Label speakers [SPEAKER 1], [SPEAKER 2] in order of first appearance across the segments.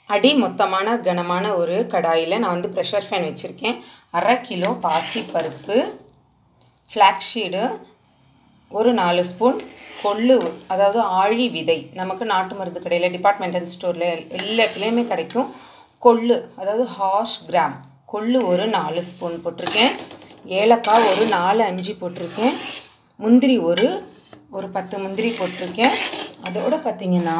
[SPEAKER 1] அடி மொத்தமான கனமான ஒரு கடாயில் நான் வந்து ப்ரெஷர் ஃபேன் வச்சுருக்கேன் அரை கிலோ பாசி பருப்பு ஃப்ளாக்ஷீடு ஒரு நாலு ஸ்பூன் கொள்ளு அதாவது ஆழி விதை நமக்கு நாட்டு மருந்து கடையில் டிபார்ட்மெண்டல் ஸ்டோரில் எல்லா இடத்துலையுமே கிடைக்கும் கொள்ளு அதாவது ஹாஷ் கிராம் கொள்ளு ஒரு நாலு ஸ்பூன் போட்டிருக்கேன் ஏலக்காய் ஒரு நாலு அஞ்சு போட்டிருக்கேன் முந்திரி ஒரு ஒரு பத்து முந்திரி போட்டிருக்கேன் அதோடு பார்த்திங்கன்னா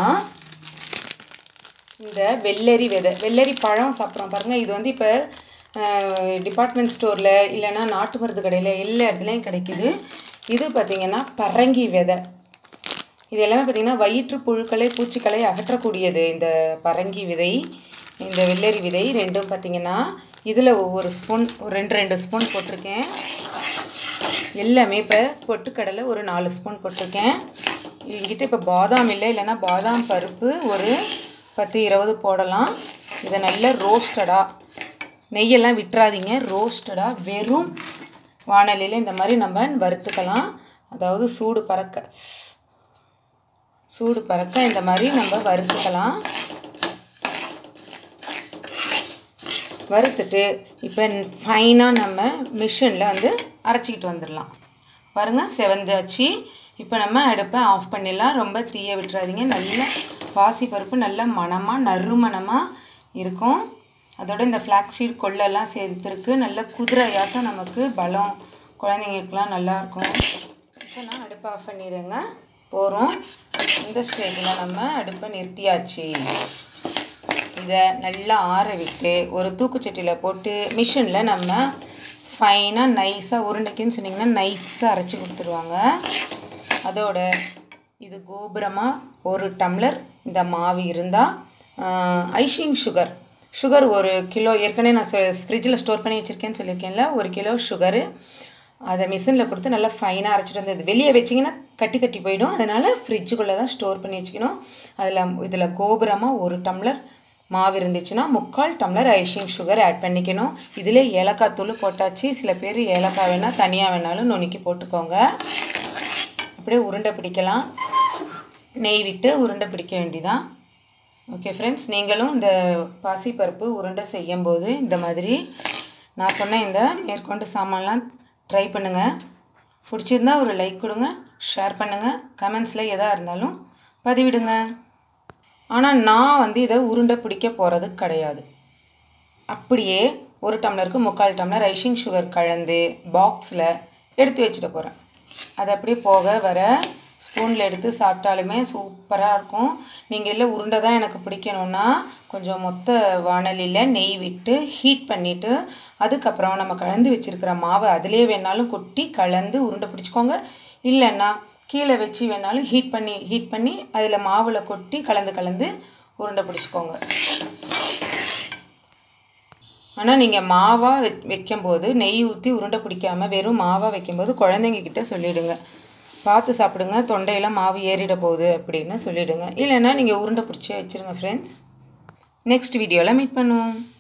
[SPEAKER 1] இந்த வெள்ளரி விதை வெள்ளரி பழம் சாப்பிட்றோம் பாருங்கள் இது வந்து இப்போ டிபார்ட்மெண்ட் ஸ்டோரில் இல்லைன்னா நாட்டு மருந்து கடையில் எல்லா இடத்துலையும் கிடைக்குது இது பார்த்திங்கன்னா பரங்கி விதை இது எல்லாமே பார்த்திங்கன்னா வயிற்று புழுக்களை பூச்சிகளை அகற்றக்கூடியது இந்த பரங்கி விதை இந்த வெள்ளரி விதை ரெண்டும் பார்த்திங்கன்னா இதில் ஒவ்வொரு ஸ்பூன் ஒரு ரெண்டு ரெண்டு ஸ்பூன் போட்டிருக்கேன் எல்லாமே இப்போ பொட்டுக்கடலை ஒரு நாலு ஸ்பூன் போட்டிருக்கேன் என்கிட்ட இப்போ பாதாம் இல்லை இல்லைன்னா பாதாம் பருப்பு ஒரு பத்து இருபது போடலாம் இதை நல்லா ரோஸ்டடாக நெய்யெல்லாம் விட்டுறாதீங்க ரோஸ்டடாக வெறும் வானலியில் இந்த மாதிரி நம்ம வறுத்துக்கலாம் அதாவது சூடு பறக்க சூடு பறக்க இந்த மாதிரி நம்ம வறுத்துக்கலாம் வறுத்துட்டு இப்போ ஃபைனாக நம்ம மிஷினில் வந்து அரைச்சிக்கிட்டு வந்துடலாம் பாருங்கள் செவந்தாச்சு இப்போ நம்ம அடுப்பை ஆஃப் பண்ணிடலாம் ரொம்ப தீய விட்டுறாதீங்க நல்ல பாசி பருப்பு நல்ல மணமாக நறுமணமாக இருக்கும் அதோட இந்த ஃப்ளாக்ஸீட் கொள்ளெல்லாம் சேர்த்துருக்கு நல்ல குதிரையாட்டம் நமக்கு பலம் குழந்தைங்களுக்குலாம் நல்லாயிருக்கும் இப்போ நான் அடுப்பை ஆஃப் பண்ணிடுறேங்க போகிறோம் இந்த ஸ்டேஜில் நம்ம அடுப்பை நிறுத்தியாச்சு இதை நல்லா ஆற விட்டு ஒரு தூக்குச்சட்டியில் போட்டு மிஷினில் நம்ம ஃபைனாக நைஸாக உருண்டைக்குன்னு சொன்னிங்கன்னா நைஸாக அரைச்சி கொடுத்துருவாங்க அதோட இது கோபுரமாக ஒரு டம்ளர் இந்த மாவு இருந்தால் ஐஷிங் சுகர் சுகர் ஒரு கிலோ ஏற்கனவே நான் ஃப்ரிட்ஜில் ஸ்டோர் பண்ணி வச்சுருக்கேன்னு சொல்லியிருக்கேன்ல ஒரு கிலோ சுகரு அதை மிஷினில் கொடுத்து நல்லா ஃபைனாக அரைச்சிட்டு வந்தது வெளியே வச்சிங்கன்னா கட்டி தட்டி போயிடும் அதனால் ஃப்ரிட்ஜுக்குள்ளே தான் ஸ்டோர் பண்ணி வச்சுக்கணும் அதில் இதில் கோபுரமாக ஒரு டம்ளர் மாவு இருந்துச்சுன்னா முக்கால் டம்ளர் ஐஷிங் சுகர் ஆட் பண்ணிக்கணும் இதில் ஏலக்காய் தூள் போட்டாச்சு சில பேர் ஏலக்காய் வேணால் தனியாக வேணாலும் நுணுக்கி போட்டுக்கோங்க அப்படியே உருண்டை பிடிக்கலாம் நெய் விட்டு உருண்டை பிடிக்க வேண்டிதான் ஓகே ஃப்ரெண்ட்ஸ் நீங்களும் இந்த பாசிப்பருப்பு உருண்டை செய்யும்போது இந்த மாதிரி நான் சொன்ன இந்த மேற்கொண்டு சாமான்லாம் ட்ரை பண்ணுங்கள் பிடிச்சிருந்தா ஒரு லைக் கொடுங்க ஷேர் பண்ணுங்கள் கமெண்ட்ஸில் எதாக இருந்தாலும் பதிவிடுங்க ஆனால் நான் வந்து இதை உருண்டை பிடிக்க போகிறது கிடையாது அப்படியே ஒரு டம்ளருக்கு முக்கால் டம்ளர் ஐஷிங் சுகர் கலந்து பாக்ஸில் எடுத்து வச்சுட்டு போகிறேன் அது அப்படியே போக வர ஸ்பூனில் எடுத்து சாப்பிட்டாலுமே சூப்பராக இருக்கும் நீங்கள் இல்லை உருண்டை தான் எனக்கு பிடிக்கணுன்னா கொஞ்சம் மொத்த வானலியில் நெய் விட்டு ஹீட் பண்ணிவிட்டு அதுக்கப்புறம் நம்ம கலந்து வச்சுருக்கிற மாவை அதிலே வேணாலும் கொட்டி கலந்து உருண்டை பிடிச்சிக்கோங்க இல்லைன்னா கீழே வச்சு வேணாலும் ஹீட் பண்ணி ஹீட் பண்ணி அதில் மாவில் கொட்டி கலந்து கலந்து உருண்டை பிடிச்சிக்கோங்க ஆனால் நீங்கள் மாவாக வெ வைக்கும்போது நெய் ஊற்றி உருண்டை பிடிக்காமல் வெறும் மாவாக வைக்கும்போது குழந்தைங்க கிட்ட சொல்லிவிடுங்க பார்த்து சாப்பிடுங்க தொண்டையில் மாவு ஏறிட போகுது அப்படின்னு சொல்லிவிடுங்க இல்லைன்னா நீங்கள் உருண்டை பிடிச்சி வச்சுருங்க ஃப்ரெண்ட்ஸ் நெக்ஸ்ட் வீடியோவில் மீட் பண்ணுவோம்